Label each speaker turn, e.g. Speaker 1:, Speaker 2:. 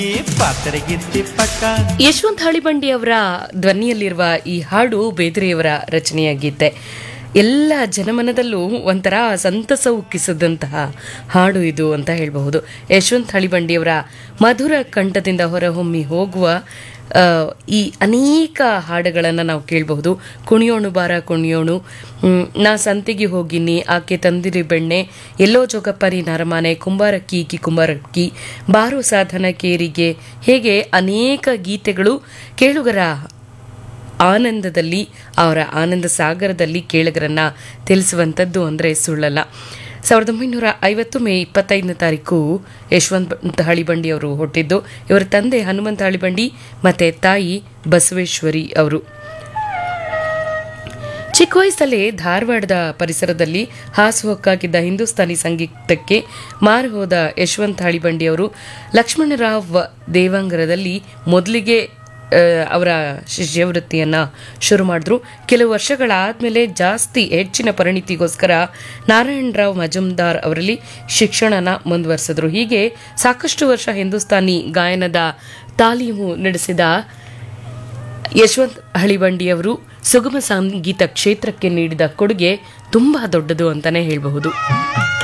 Speaker 1: ಪಾತ್ರೆಗಿತ್ತಿ ಪಕ್ಕ
Speaker 2: ಯಶವಂತ್ ಹಳಿಬಂಡಿ ಅವರ ಧ್ವನಿಯಲ್ಲಿರುವ ಈ ಹಾಡು ಬೇದ್ರೆಯವರ ರಚನೆಯ ಗೀತೆ ಎಲ್ಲ ಜನಮನದಲ್ಲೂ ಒಂಥರ ಸಂತಸ ಉಕ್ಕಿಸಿದಂತಹ ಹಾಡು ಇದು ಅಂತ ಹೇಳಬಹುದು ಯಶವಂತ್ ಹಳಿಬಂಡಿಯವರ ಮಧುರ ಕಂಠದಿಂದ ಹೊರಹೊಮ್ಮಿ ಹೋಗುವ ಆ, ಈ ಅನೇಕ ಹಾಡುಗಳನ್ನು ನಾವು ಕೇಳಬಹುದು ಕುಣಿಯೋಣು ಬಾರ ಕುಣಿಯೋಣು ಮ್, ನಾ ಸಂತಿಗೆ ಹೋಗಿನಿ ಆಕೆ ತಂದಿರಿ ಬೆಣ್ಣೆ ಎಲ್ಲೋ ಜೋಗಪ್ಪರಿ ನರಮಾನೆ ಕುಂಬಾರಕ್ಕಿ ಕಿ ಕುಂಬಾರಕ್ಕಿ ಬಾರು ಸಾಧನ ಕೇರಿಗೆ ಹೇಗೆ ಅನೇಕ ಗೀತೆಗಳು ಕೇಳುಗರ ಆನಂದದಲ್ಲಿ ಅವರ ಆನಂದ ಸಾಗರದಲ್ಲಿ ಕೇಳುಗರನ್ನ ತಿಳಿಸುವಂಥದ್ದು ಅಂದರೆ ಸುಳ್ಳಲ್ಲ ಸಾವಿರದ ಒಂಬೈನೂರ ಐವತ್ತು ಮೇ ಇಪ್ಪತ್ತೈದನೇ ತಾರೀಕು ಯಶವಂತ್ ಹಳಿಬಂಡಿ ಅವರು ಹುಟ್ಟಿದ್ದು ಇವರ ತಂದೆ ಹನುಮಂತ ಹಳಿಬಂಡಿ ಮತ್ತೆ ತಾಯಿ ಬಸವೇಶ್ವರಿ ಅವರು ಚಿಕ್ಕ ವಯಸ್ಸಲ್ಲೇ ಧಾರವಾಡದ ಪರಿಸರದಲ್ಲಿ ಹಾಸುಹೊಕ್ಕಾಗಿದ್ದ ಹಿಂದೂಸ್ತಾನಿ ಸಂಗೀತಕ್ಕೆ ಮಾರು ಹೋದ ಯಶವಂತ್ ಹಳಿಬಂಡಿ ಅವರು ಲಕ್ಷ್ಮಣರಾವ್ ದೇವಾಂಗರದಲ್ಲಿ ಮೊದಲಿಗೆ ಆ, ಅವರ ಶಿಷ್ಯವೃತ್ತಿಯನ್ನ ಶುರು ಮಾಡಿದ್ರು ಕೆಲವು ವರ್ಷಗಳಾದ್ಮೇಲೆ ಜಾಸ್ತಿ ಹೆಚ್ಚಿನ ಪರಿಣಿತಿಗೋಸ್ಕರ ನಾರಾಯಣರಾವ್ ಮಜುಮ್ದಾರ್ ಅವರಲ್ಲಿ ಶಿಕ್ಷಣನ ಮುಂದುವರಿಸಿದ್ರು ಹೀಗೆ ಸಾಕಷ್ಟು ವರ್ಷ ಹಿಂದೂಸ್ತಾನಿ ಗಾಯನದ ತಾಲೀಮು ನಡೆಸಿದ ಯಶವಂತ್ ಹಳಿಬಂಡಿಯವರು ಸುಗಮ ಸಂಗೀತ ಕ್ಷೇತ್ರಕ್ಕೆ ನೀಡಿದ ಕೊಡುಗೆ ತುಂಬಾ ದೊಡ್ಡದು ಅಂತಾನೆ ಹೇಳಬಹುದು